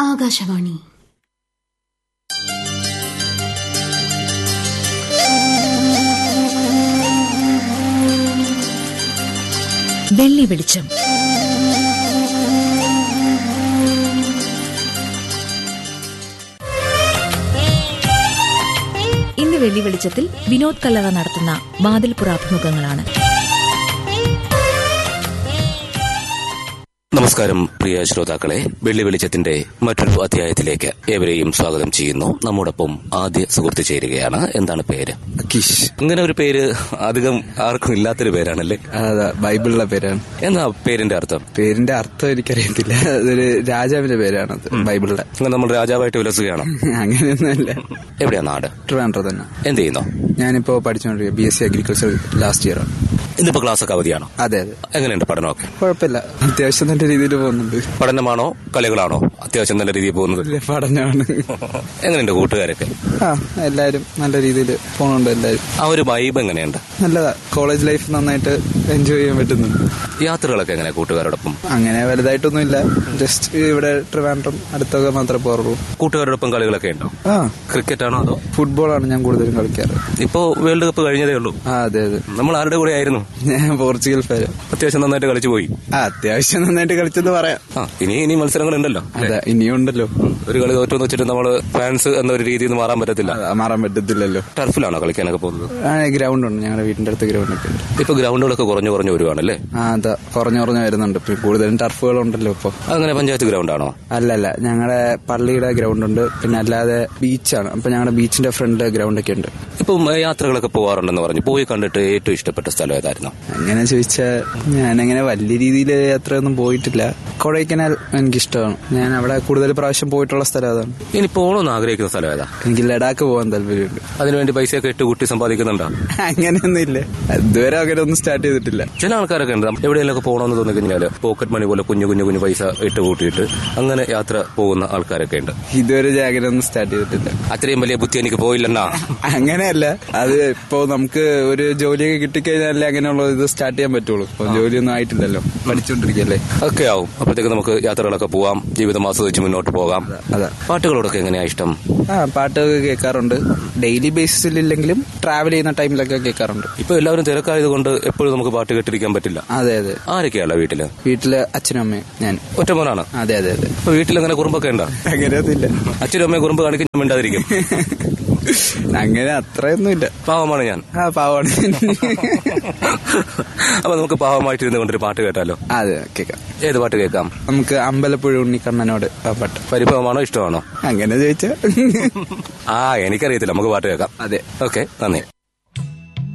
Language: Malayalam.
ആകാശവാണി വെള്ളി വെളിച്ചം ഇന്ന് വെള്ളി വെളിച്ചത്തിൽ വിനോദ് കല്ലറ നടത്തുന്ന വാതിൽപ്പുറ അഭിമുഖങ്ങളാണ് നമസ്കാരം പ്രിയ ശ്രോതാക്കളെ വെള്ളി വെളിച്ചത്തിന്റെ മറ്റൊരു അധ്യായത്തിലേക്ക് ഏവരെയും സ്വാഗതം ചെയ്യുന്നു നമ്മോടൊപ്പം ആദ്യ സുഹൃത്ത് ചേരുകയാണ് എന്താണ് പേര് അക്കീഷ് ഇങ്ങനെ ഒരു പേര് അധികം ആർക്കും ഇല്ലാത്തൊരു പേരാണല്ലേ അതാ ബൈബിളിലെ പേരാണ് എന്നാ പേരിന്റെ അർത്ഥം പേരിന്റെ അർത്ഥം എനിക്കറിയത്തില്ല അതൊരു രാജാവിന്റെ പേരാണത് ബൈബിളിലെ അങ്ങനെ നമ്മൾ രാജാവായിട്ട് വിലസുകയാണോ അങ്ങനെയൊന്നുമല്ല എവിടെയാ നാട് ട്രിവാൻഡ്രം തന്നെ എന്ത് ചെയ്യുന്നു ഞാനിപ്പോ പഠിച്ചുകൊണ്ടിരിക്കുക B S C agriculture last year ആണ് ഇന്നിപ്പോ ക്ലാസ് ഒക്കെ അവധിയാണോ അതെ അതെ എങ്ങനെയുണ്ട് പഠനമൊക്കെ കുഴപ്പമില്ല അത്യാവശ്യം നല്ല രീതിയിൽ പോകുന്നുണ്ട് പഠനമാണോ കളികളാണോ അത്യാവശ്യം നല്ല രീതിയിൽ പോകുന്നത് വലിയ പഠനമാണ് എങ്ങനെയുണ്ട് കൂട്ടുകാരൊക്കെ ആ എല്ലാരും നല്ല രീതിയിൽ പോകുന്നുണ്ട് എല്ലാരും ആ ഒരു വൈബ് എങ്ങനെയുണ്ട് നല്ലതാ കോളേജ് ലൈഫ് നന്നായിട്ട് എൻജോയ് ചെയ്യാൻ പറ്റുന്നുണ്ട് യാത്രകളൊക്കെ എങ്ങനെ കൂട്ടുകാരോടൊപ്പം അങ്ങനെ വലുതായിട്ടൊന്നുമില്ല ജസ്റ്റ് ഇവിടെ ട്രിവാൻഡ്രം അടുത്തൊക്കെ മാത്രമേ പോറുള്ളൂ കൂട്ടുകാരോടൊപ്പം കളികളൊക്കെ ഉണ്ടോ ആ ക്രിക്കറ്റ് ആണോ അതോ ഫുട്ബോളാണ് ഞാൻ കൂടുതലും കളിക്കാറ് ഇപ്പോ വേൾഡ് കപ്പ് കഴിഞ്ഞതേ ഉള്ളൂ ആ അതെ അതെ നമ്മൾ ആരുടെ കൂടെ ആയിരുന്നു ഞാൻ പോർച്ചുഗൽ ഫാൻ അത്യാവശ്യം നന്നായിട്ട് കളിച്ചു പോയി ആ അത്യാവശ്യം നന്നായിട്ട് കളിച്ചെന്ന് പറയാം ആ ഇനി ഇനി മത്സരങ്ങളുണ്ടല്ലോ അതെ ഇനിയും ഉണ്ടല്ലോ ഒരു കളി തോറ്റു വെച്ചിട്ട് നമ്മൾ ഫാൻസ് എന്നൊരു രീതിയിൽ നിന്ന് മാറാൻ പറ്റത്തില്ല അത് മാറാൻ പറ്റത്തില്ലല്ലോ ടർഫിലാണോ കളിക്കാനൊക്കെ പോകുന്നത് ആ ഗ്രൗണ്ട് ഉണ്ട് ഞങ്ങളുടെ വീടിന്റെ അടുത്ത് ഗ്രൗണ്ട് ഒക്കെ ഉണ്ട് ഇപ്പൊ ഗ്രൗണ്ടുകളൊക്കെ കുറഞ്ഞു കുറഞ്ഞു വരുവാണല്ലേ ആ അതാ കുറഞ്ഞു കുറഞ്ഞു വരുന്നുണ്ട് ഇപ്പൊ കൂടുതലും ടർഫുകളുണ്ടല്ലോ ഇപ്പൊ അതങ്ങനെ പഞ്ചായത്ത് ഗ്രൗണ്ടാണോ അല്ലല്ല ഞങ്ങളുടെ പള്ളിയുടെ ഗ്രൗണ്ട് ഉണ്ട് പിന്നെ അല്ലാതെ ബീച്ചാണ് അപ്പൊ ഞങ്ങളുടെ ബീച്ചിന്റെ ഫ്രണ്ട് ഗ്രൗണ്ട് ഒക്കെ ഉണ്ട് ഇപ്പം ഏ, യാത്രകളൊക്കെ പോകാറുണ്ടെന്ന് പറഞ്ഞു പോയി കണ്ടിട്ട് ഏറ്റവും ഇഷ്ടപ്പെട്ട സ്ഥലം ഏതായിരുന്നു അങ്ങനെ ചോദിച്ചാൽ ഞാനങ്ങനെ വലിയ രീതിയിൽ യാത്രയൊന്നും പോയിട്ടില്ല കൊടൈക്കനാൽ എനിക്കിഷ്ടമാണ് ഞാൻ അവിടെ കൂടുതൽ പ്രാവശ്യം പോയിട്ടുള്ള സ്ഥലം അതാണ് ഇനി പോകണമെന്ന് ആഗ്രഹിക്കുന്ന സ്ഥലം ഏതാ എനിക്ക് ലഡാക്ക് പോകാൻ താല്പര്യമുണ്ട് അതിനുവേണ്ടി പൈസയൊക്കെ ഇട്ട് കുട്ടി സമ്പാദിക്കുന്നുണ്ടോ അങ്ങനെയൊന്നുമില്ല ഇതുവരെ അങ്ങനെ ഒന്നും സ്റ്റാർട്ട് ചെയ്തിട്ടില്ല ചില ആൾക്കാരൊക്കെ ഉണ്ട് എവിടെയെങ്കിലൊക്കെ പോകണമെന്ന് തോന്നി കഴിഞ്ഞാൽ പോക്കറ്റ് മണി പോലെ കുഞ്ഞു കുഞ്ഞു കുഞ്ഞു പൈസ ഇട്ട് കൂട്ടിയിട്ട് അങ്ങനെ യാത്ര പോകുന്ന ആൾക്കാരൊക്കെ ഉണ്ട് ഇതുവരെ ഞാൻ അങ്ങനെ ഒന്നും സ്റ്റാർട്ട് ചെയ്തിട്ടില്ല അത്രയും വലിയ ബുദ്ധി എനിക്ക് പോയില്ലെന്നാ അങ്ങനെയല്ല അത് ഇപ്പോ നമുക്ക് ഒരു ജോലിയൊക്കെ കിട്ടിക്കഴിഞ്ഞാലേ അങ്ങനെയുള്ള ഇത് സ്റ്റാർട്ട് ചെയ്യാൻ പറ്റുള്ളൂ ഇപ്പൊ ജോലിയൊന്നും ആയിട്ടില്ലല്ലോ പഠിച്ചുകൊണ്ടിരിക്കല്ലേ ഒക്കെ ആവും അപ്പോഴത്തേക്ക് നമുക്ക് യാത്രകളൊക്കെ പോവാം ജീവിതം ആസ്വദിച്ച് മുന്നോട്ട് പോകാം അതാ പാട്ടുകളോടൊക്കെ എങ്ങനെയാ ഇഷ്ടം ആ പാട്ടൊക്കെ കേൾക്കാറുണ്ട് ഡെയിലി ബേസിസിൽ ഇല്ലെങ്കിലും ട്രാവൽ ചെയ്യുന്ന ടൈമിലൊക്കെ കേൾക്കാറുണ്ട് ഇപ്പൊ എല്ലാവരും തിരക്കായതുകൊണ്ട് എപ്പോഴും നമുക്ക് പാട്ട് കേട്ടിരിക്കാൻ പറ്റില്ല അതെ അതെ ആരൊക്കെയാണ് വീട്ടില് വീട്ടില് അച്ഛനും അമ്മയും ഞാൻ ഒറ്റമോനാണ് അതെ അതെ അതെ അപ്പൊ വീട്ടിൽ അങ്ങനെ കുറുമ്പൊക്കെ ഉണ്ടോ അങ്ങനെയൊന്നുമില്ല അച്ഛനും അമ്മയും കുറുമ്പ് കാണിക്കാൻ മിണ്ടാതിരിക്കും അങ്ങനെ അത്രയൊന്നുമില്ല പാവമാണ് ഞാൻ ആ പാവാണ് അപ്പൊ നമുക്ക് പാവമായിട്ടിരുന്ന് കൊണ്ടൊരു പാട്ട് കേട്ടാലോ അതെ കേൾക്കാം ഏത് പാട്ട് കേൾക്കാം നമുക്ക് അമ്പലപ്പുഴ ഉണ്ണിക്കണ്ണനോട് ആ പാട്ട് പരിഭവമാണോ ഇഷ്ടമാണോ അങ്ങനെ ചോദിച്ചാ ആ എനിക്കറിയത്തില്ല നമുക്ക് പാട്ട് കേൾക്കാം അതെ ഓക്കെ നന്ദി